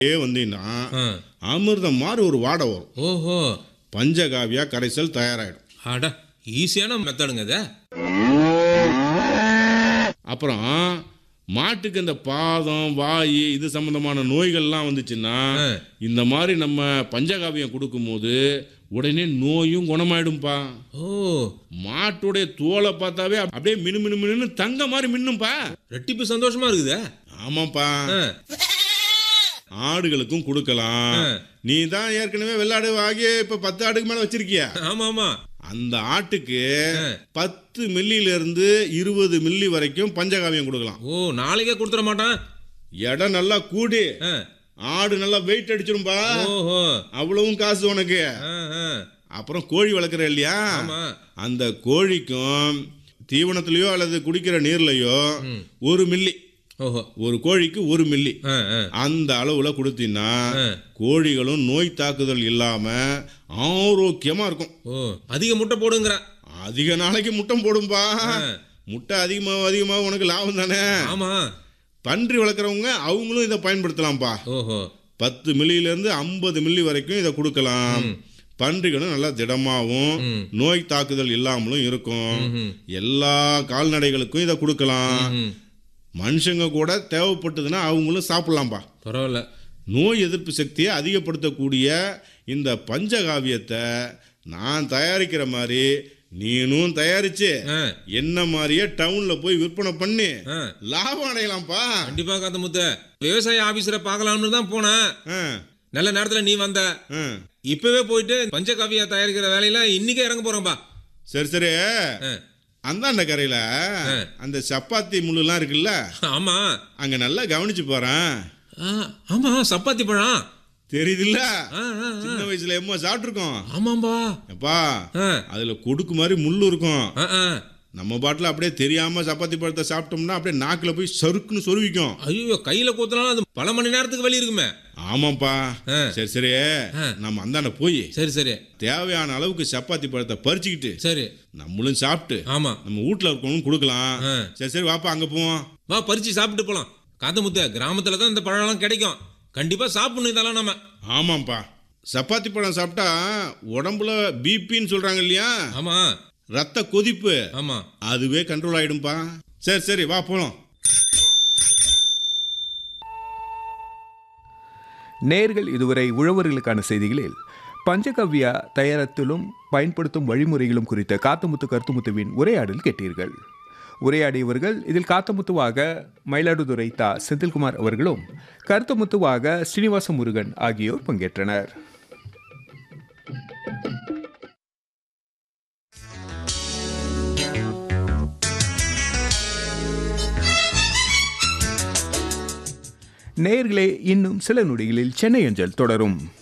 வந்தீங்கன்னா ஆ. அமிர்தம் மாதிரி ஒரு வாடை வரும் ஓஹோ பஞ்சகாவியா கரைசல் தயாராகிடும் அட ஈஸியான மெத்தடுங்க இது அப்புறம் மாட்டுக்கு இந்த பாதம் வாய் இது சம்பந்தமான நோய்கள்லாம் வந்துச்சுன்னா ஆ. இந்த மாதிரி நம்ம பஞ்சகாவியம் கொடுக்கும்போது உடனே நோயும் குணமாயிடும்பா ஓ மாட்டுடைய தோலை பார்த்தாவே அப்படியே மினு மினு மினுன்னு தங்க மாதிரி மின்னும்பா ரெட்டிப்பு சந்தோஷமா இருக்குதே ஆமாப்பா ஆ. ஆடுகளுக்கும் கொடுக்கலாம் ஆ. நீ தான் ஏற்கனவே வெள்ளாடு வாங்கி இப்ப பத்து ஆடுக்கு மேல வச்சிருக்கியா ஆமா ஆமா அந்த ஆட்டுக்கு ஆ. பத்து மில்லியில இருந்து இருபது மில்லி வரைக்கும் பஞ்சகாவியம் கொடுக்கலாம் ஓ நாளைக்கே கொடுத்துட மாட்டான் எடை நல்லா கூடி ஆ. ஆடு நல்லா வெயிட் அடிச்சிரும்பா ஓஹோ அவ்வளவும் காசு உனக்கு ஆ, ஆ. அப்புறம் கோழி வளர்க்குற இல்லையா ஆமா அந்த கோழிக்கும் தீவனத்திலயோ அல்லது குடிக்கிற நீர்லயோ ஒரு மில்லி ஓஹோ ஒரு கோழிக்கு ஒரு மில்லி ஆ, ஆ. அந்த அளவுல கொடுத்தீங்கன்னா ஆ. கோழிகளும் நோய் தாக்குதல் இல்லாம ஆரோக்கியமா இருக்கும் ஓ அதிக முட்டை போடுங்கிற அதிக நாளைக்கு முட்டை போடும்பா முட்டை அதிகமாக அதிகமாக உனக்கு லாபம் தானே ஆமா பன்றி வளர்க்குறவங்க அவங்களும் இதை பயன்படுத்தலாம்ப்பா ஓஹோ பத்து மில்லியிலேருந்து ஐம்பது மில்லி வரைக்கும் இதை கொடுக்கலாம் பன்றிகளும் நல்லா திடமாகவும் ம். நோய் தாக்குதல் இல்லாமலும் இருக்கும் ம்ஹும். எல்லா கால்நடைகளுக்கும் இதை கொடுக்கலாம் ம். மனுஷங்க கூட தேவைப்பட்டதுன்னா அவங்களும் சாப்பிடலாம்ப்பா பரவாயில்ல நோய் எதிர்ப்பு சக்தியை அதிகப்படுத்தக்கூடிய இந்த பஞ்சகாவியத்தை நான் தயாரிக்கிற மாதிரி நீனும் தயாரிச்சு ஆ, என்ன மாதிரியே டவுன்ல போய் விற்பனை பண்ணி ஆ. லாபம் அடையலாம்ப்பா கண்டிப்பா காத்த முத்த விவசாய ஆபீசரை பார்க்கலாம்னு தான் போனேன் ஆ, நல்ல நேரத்துல நீ வந்த ஆ. இப்பவே போயிட்டு பஞ்சகாவியா தயாரிக்கிற வேலையில இன்னைக்கே இறங்க போறோம்பா சரி சரி ஆ. அந்தாண்ட கரையில அந்த சப்பாத்தி முள்ளுலாம் இருக்குல்ல ஆமா அங்க நல்லா கவனிச்சு போறேன் ஆ, ஆமா சப்பாத்தி பழம் தெரியுதுல்ல ஆ, ஆ, ஆ. சின்ன வயசுல எம்மா சாப்பிட்டுருக்கோம் ஆமாம்பா எப்பா ஆ, அதுல கொடுக்கு மாதிரி முள்ளு இருக்கும் ஆ, ஆ. நம்ம பாட்டில் அப்படியே தெரியாம சப்பாத்தி பழத்தை சாப்பிட்டோம்னா அப்படியே நாக்குல போய் சறுக்குன்னு சொருவிக்கும் ஐயோ கையில கூத்தலாம் அது பல மணி நேரத்துக்கு வலி இருக்குமே ஆமாப்பா ஆ. சரி சரி நம்ம அந்தாண்ட போய் சரி சரி தேவையான அளவுக்கு சப்பாத்தி பழத்தை பறிச்சுக்கிட்டு சரி நம்மளும் சாப்பிட்டு ஆமா நம்ம வீட்ல இருக்கவங்களும் கொடுக்கலாம் ஆ. சரி சரி வாப்பா அங்க போவோம் வா பறிச்சு சாப்பிட்டு போலாம் காத்தமுத்த கிராமத்துல தான் இந்த பழம்லாம் கிடைக்கும் கண்டிப்பா சாப்பிடணும் இதெல்லாம் நம்ம ஆமாம்ப்பா சப்பாத்தி பழம் சாப்பிட்டா உடம்புல பிபின்னு சொல்றாங்க இல்லையா ஆமா ரத்த கொதிப்பு ஆமா அதுவே கண்ட்ரோல் ஆயிடும்பா சரி சரி வா போலாம் நேர்கள் இதுவரை உழவர்களுக்கான செய்திகளில் பஞ்சகவ்யா தயாரித்திலும் பயன்படுத்தும் வழிமுறைகளும் குறித்த காத்தமுத்து கருத்துமுத்துவின் உரையாடல் கேட்டீர்கள் உரையாடியவர்கள் இதில் காத்தமுத்துவாக மயிலாடுதுறை தா செந்தில்குமார் அவர்களும் கருத்துமுத்துவாக ஸ்ரீனிவாச முருகன் ஆகியோர் பங்கேற்றனர் நேர்களே இன்னும் சில நொடிகளில் சென்னை அஞ்சல் தொடரும்